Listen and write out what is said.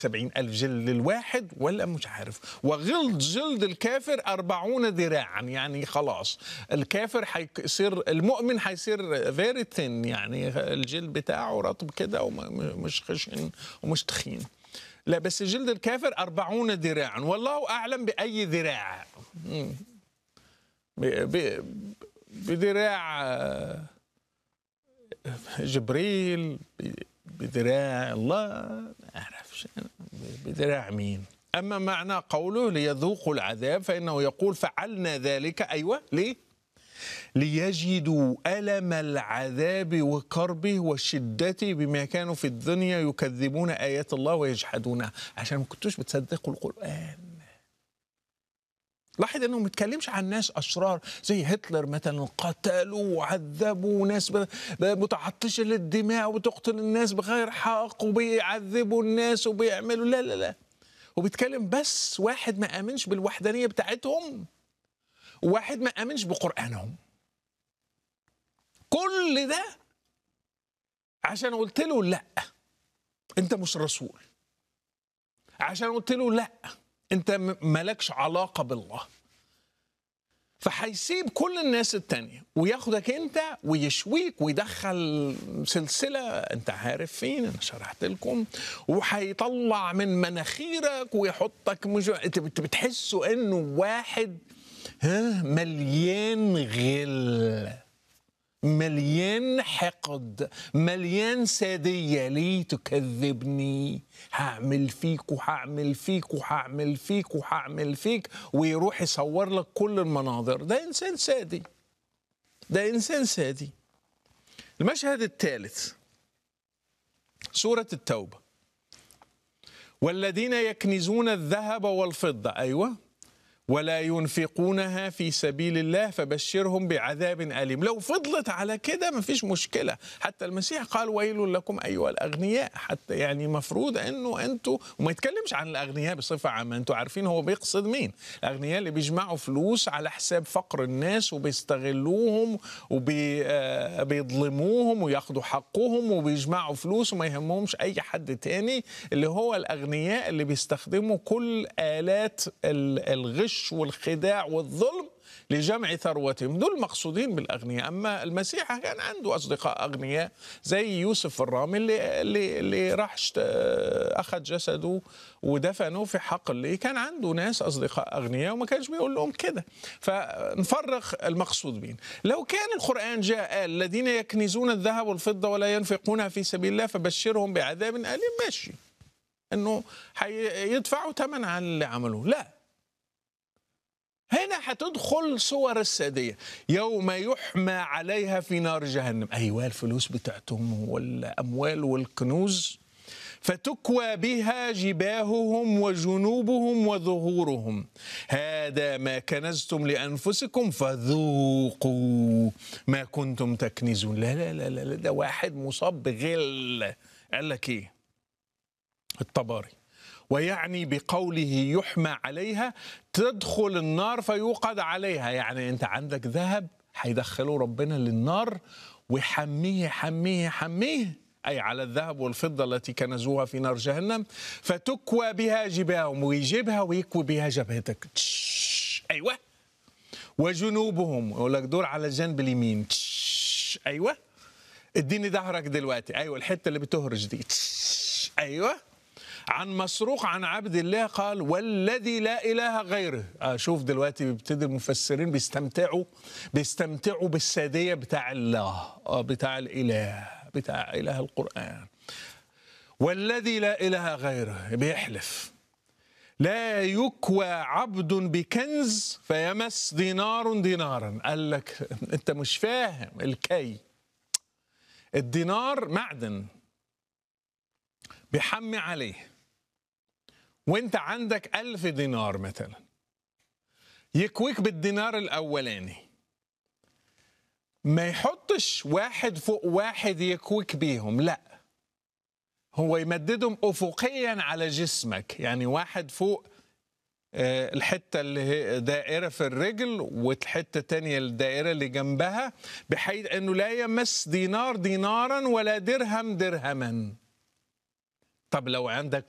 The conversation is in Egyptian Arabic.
سبعين ألف جلد الواحد ولا مش عارف وغلظ جلد الكافر أربعون ذراعا يعني خلاص الكافر حيصير المؤمن حيصير فيري ثين يعني الجلد بتاعه رطب كده ومش خشن ومش تخين لا بس جلد الكافر أربعون ذراعا والله أعلم بأي ذراع مم. ب- ب- بذراع آه، جبريل ب- بذراع الله ما أعرفش أنا بذراع مين أما معنى قوله ليذوقوا العذاب فإنه يقول فعلنا ذلك أيوة ليه ليجدوا ألم العذاب وكربه وشدته بما كانوا في الدنيا يكذبون آيات الله ويجحدونها عشان ما كنتوش بتصدقوا القرآن لاحظ انه ما بيتكلمش عن ناس اشرار زي هتلر مثلا قتلوا وعذبوا ناس ب- ب- متعطشه للدماء وبتقتل الناس بغير حق وبيعذبوا الناس وبيعملوا لا لا لا هو بيتكلم بس واحد ما امنش بالوحدانيه بتاعتهم وواحد ما امنش بقرانهم كل ده عشان قلت له لا انت مش رسول عشان قلت له لا انت م- مالكش علاقه بالله فهيسيب كل الناس التانية وياخدك انت ويشويك ويدخل سلسلة انت عارف فين انا شرحت لكم وهيطلع من مناخيرك ويحطك مش انت بت- بتحسوا انه واحد ها مليان غل مليان حقد مليان سادية ليه تكذبني هعمل فيك وهعمل فيك وهعمل فيك وهعمل فيك ويروح يصور لك كل المناظر ده إنسان سادي ده إنسان سادي المشهد الثالث سورة التوبة والذين يكنزون الذهب والفضة أيوة ولا ينفقونها في سبيل الله فبشرهم بعذاب أليم لو فضلت على كده مفيش مشكلة حتى المسيح قال ويل لكم أيها الأغنياء حتى يعني مفروض أنه أنتوا وما يتكلمش عن الأغنياء بصفة عامة أنتوا عارفين هو بيقصد مين الأغنياء اللي بيجمعوا فلوس على حساب فقر الناس وبيستغلوهم وبيظلموهم وياخدوا حقهم وبيجمعوا فلوس وما يهمهمش أي حد تاني اللي هو الأغنياء اللي بيستخدموا كل آلات ال- الغش والخداع والظلم لجمع ثروتهم دول مقصودين بالأغنياء أما المسيح كان عنده أصدقاء أغنياء زي يوسف الرامي اللي, اللي, اللي راح اشت- أخذ جسده ودفنه في حقل ليه كان عنده ناس أصدقاء أغنياء وما كانش بيقول لهم كده فنفرق المقصود بين لو كان القرآن جاء قال الذين يكنزون الذهب والفضة ولا ينفقونها في سبيل الله فبشرهم بعذاب أليم ماشي انه هيدفعوا ثمن على اللي عملوه لا هنا هتدخل صور السادية يوم يحمى عليها في نار جهنم أيوة الفلوس بتاعتهم والأموال والكنوز فتكوى بها جباههم وجنوبهم وظهورهم هذا ما كنزتم لأنفسكم فذوقوا ما كنتم تكنزون لا لا لا لا, لا ده واحد مصاب بغل قال لك ايه الطباري ويعني بقوله يحمى عليها تدخل النار فيوقد عليها يعني انت عندك ذهب هيدخلوا ربنا للنار ويحميه يحميه يحميه أي على الذهب والفضة التي كنزوها في نار جهنم فتكوى بها جباههم ويجيبها ويكوي بها جبهتك تش، أيوة وجنوبهم يقول لك دور على الجنب اليمين تش، أيوة اديني ظهرك دلوقتي أيوة الحتة اللي بتهرج دي تش، أيوة عن مسروق عن عبد الله قال والذي لا اله غيره آه شوف دلوقتي بيبتدي المفسرين بيستمتعوا بيستمتعوا بالساديه بتاع الله آه بتاع الاله بتاع اله القران والذي لا اله غيره بيحلف لا يكوى عبد بكنز فيمس دينار دينارا قال لك انت مش فاهم الكي الدينار معدن بيحمي عليه وانت عندك ألف دينار مثلا يكويك بالدينار الأولاني ما يحطش واحد فوق واحد يكويك بيهم لا هو يمددهم أفقيا على جسمك يعني واحد فوق آه، الحتة اللي هي دائرة في الرجل والحتة التانية الدائرة اللي جنبها بحيث أنه لا يمس دينار دينارا ولا درهم درهما طب لو عندك